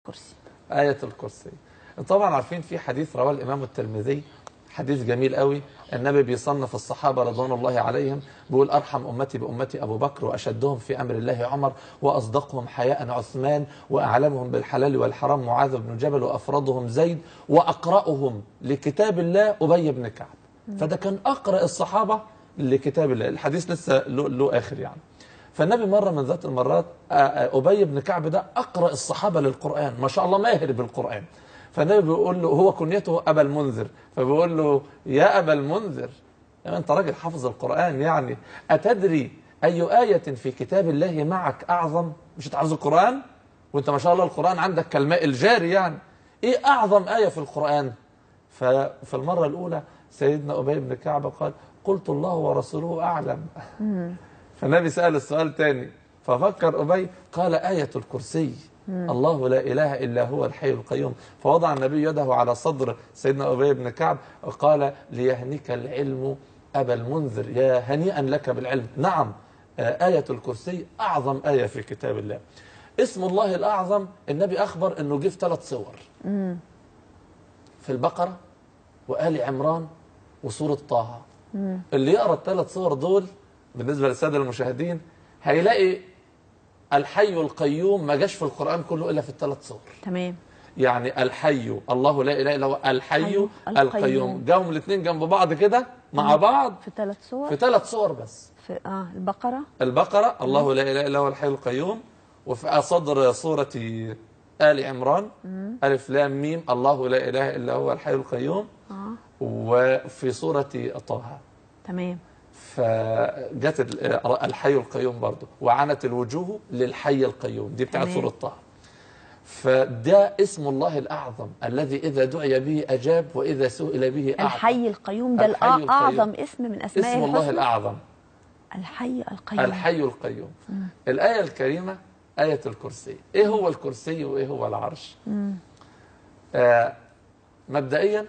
كرسي آية الكرسي طبعا عارفين في حديث رواه الإمام الترمذي حديث جميل قوي النبي بيصنف الصحابة رضوان الله عليهم بيقول أرحم أمتي بأمتي أبو بكر وأشدهم في أمر الله عمر وأصدقهم حياء عثمان وأعلمهم بالحلال والحرام معاذ بن جبل وأفرضهم زيد وأقرأهم لكتاب الله أبي بن كعب فده كان أقرأ الصحابة لكتاب الله الحديث لسه له, له آخر يعني فالنبي مرة من ذات المرات آه، آه، أبي بن كعب ده أقرأ الصحابة للقرآن ما شاء الله ماهر بالقرآن فالنبي بيقول له هو كنيته أبا المنذر فبيقول له يا أبا المنذر يعني أنت راجل حافظ القرآن يعني أتدري أي آية في كتاب الله معك أعظم مش هتحفظ القرآن وأنت ما شاء الله القرآن عندك كالماء الجاري يعني إيه أعظم آية في القرآن ففي المرة الأولى سيدنا أبي بن كعب قال قلت الله ورسوله أعلم فالنبي سأل السؤال تاني ففكر أبي قال آية الكرسي الله لا إله إلا هو الحي القيوم فوضع النبي يده على صدر سيدنا أبي بن كعب وقال ليهنك العلم أبا المنذر يا هنيئا لك بالعلم نعم آه، آية الكرسي أعظم آية في كتاب الله اسم الله الأعظم النبي أخبر أنه جه في ثلاث صور في البقرة وآل عمران وسورة طه اللي يقرأ الثلاث صور دول بالنسبة للسادة المشاهدين هيلاقي الحي القيوم ما جاش في القرآن كله إلا في الثلاث صور تمام يعني الحي الله لا إله إلا هو الحي الحي القيوم القيوم. جاهم الاثنين جنب بعض كده مع بعض في ثلاث صور في ثلاث صور بس في اه البقره البقرة الله لا إله إلا هو الحي القيوم وفي صدر سورة آل عمران ألف لام ميم الله لا إله إلا هو الحي القيوم اه وفي سورة طه تمام فجت ال- الحي القيوم برضه وعنت الوجوه للحي القيوم دي بتاعت تمام. سورة طه فده اسم الله الأعظم الذي إذا دعي به أجاب وإذا سئل به أعطى الحي القيوم ده الحي القيوم. اعظم اسم من اسماء اسم الله الحسنى الأعظم الحي القيوم الحي القيوم الآية الكريمة آية الكرسي إيه هو الكرسي وإيه هو العرش آه مبدئيا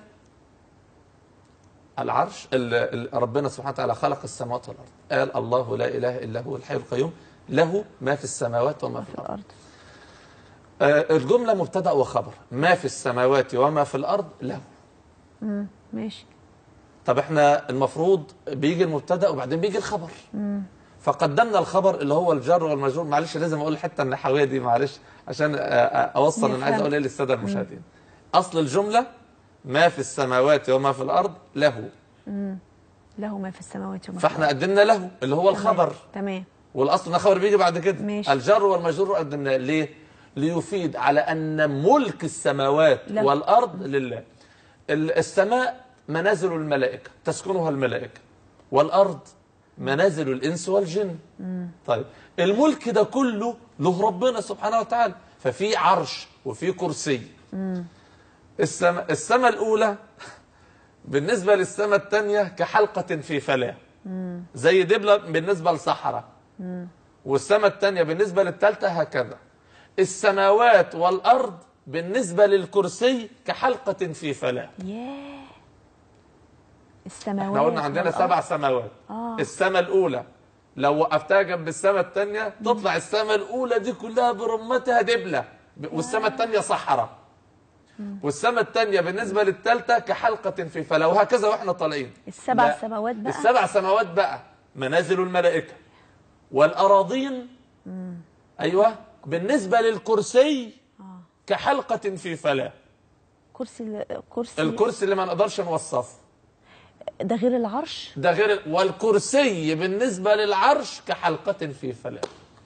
العرش ال- ال- ربنا سبحانه وتعالى خلق السماوات والأرض قال الله لا إله إلا هو الحي القيوم له ما في السماوات وما في في الأرض الارض آه الجملة مبتدأ وخبر ما في السماوات وما في الأرض له ماشي طب احنا المفروض بيجي المبتدا وبعدين بيجي الخبر فقدمنا الخبر اللي هو الجر والمجرور معلش لازم اقول الحته النحويه دي معلش عشان أ- أ- اوصل انا عايز نفهم. اقول ايه للساده المشاهدين اصل الجمله ما في السماوات وما في الارض له له ما في السماوات وما في فاحنا قدمنا له اللي هو الأرض. الخبر تمام والاصل ان الخبر بيجي بعد كده ماشي. الجر والمجرور قدمناه ليه ليفيد على ان ملك السماوات له. والارض لله ال- السماء منازل الملائكه تسكنها الملائكه والارض منازل الانس والجن طيب الملك ده كله له ربنا سبحانه وتعالى ففي عرش وفي كرسي السماء السماء الاولى بالنسبه للسماء الثانيه كحلقه في فلاه زي دبله بالنسبه لصحراء والسماء الثانيه بالنسبه للثالثه هكذا السماوات والارض بالنسبه للكرسي كحلقه في فلاه ياه السماوات احنا قلنا عندنا والأرض. سبع سماوات آه. السماء الاولى لو وقفتها جنب السماء الثانيه تطلع السماء الاولى دي كلها برمتها دبله ب- والسماء الثانيه صحراء والسماء الثانيه بالنسبه للثالثه كحلقه في فلاه وهكذا واحنا طالعين السبع لا. سماوات بقى السبع سماوات بقى منازل الملائكه والاراضين ايوه بالنسبه للكرسي كحلقه في فلاه كرسي كرسي الكرسي اللي ما نقدرش نوصفه ده غير العرش ده غير والكرسي بالنسبة للعرش كحلقة في فلاة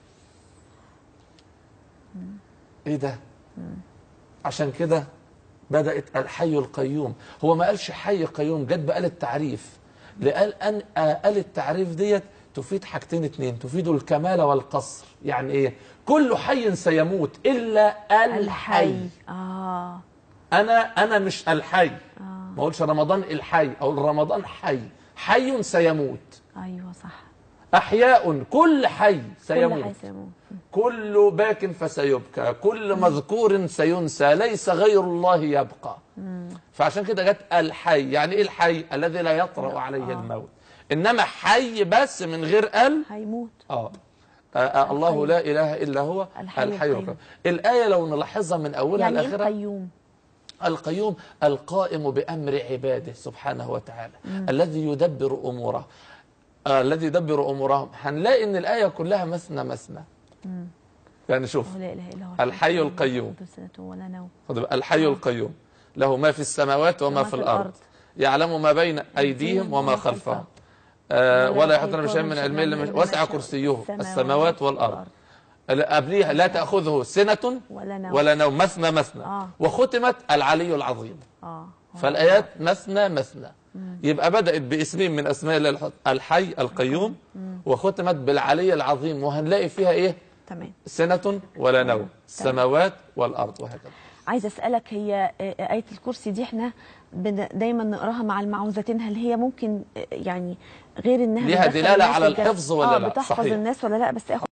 ايه ده عشان كده بدأت الحي القيوم هو ما قالش حي قيوم جت بقى التعريف لقال أن قال التعريف ديت تفيد حاجتين اتنين تفيد الكمال والقصر يعني ايه كل حي سيموت إلا الحي, الحي اه انا انا مش الحي ما اقولش رمضان الحي اقول رمضان حي حي سيموت ايوه صح احياء كل حي كل سيموت حي سيموت كل باك فسيبكى كل مذكور سينسى ليس غير الله يبقى فعشان كده جت الحي يعني ايه الحي الذي لا يطرأ عليه الموت انما حي بس من غير ال هيموت اه آه، آه، الله الحي. لا اله الا هو الحي الحي القيوم. القيوم الايه لو نلاحظها من اولها يعني ايه لاخرها القيوم القيوم القائم بأمر عباده سبحانه وتعالى الذي يدبر أموره آه الذي يدبر أمورهم هنلاقي أن الآية كلها مثنى مثنى يعني شوف لا اله الا هو الحي القيوم. لا تأخذه سنة ولا نوم خد بالك، الحي القيوم له ما في السماوات وما في الأرض يعلم ما بين أيديهم وما خلفهم آه ولا يحيطون بشيء من علمه إلا ما شاء. وسع كرسيه السماوات والأرض قبليها لا تأخذه سنة ولا نوم ولا نوم مثنى مثنى آه. وختمت العلي العظيم اه فالآيات مثنى مثنى يبقى بدأت باسمين من أسماء الله الح- الحي القيوم وختمت بالعلي العظيم وهنلاقي فيها إيه تمام سنة ولا نوم السماوات والأرض وهكذا عايزه اسالك هي آه، ايه الكرسي دي احنا بن- دايما نقراها مع المعوذتين هل هي ممكن آه، يعني غير انها ليها بتدخل دلالة الناس على الجنة- الحفظ ولا آه لا؟ بتحفظ صحيح. الناس ولا لا بس اخد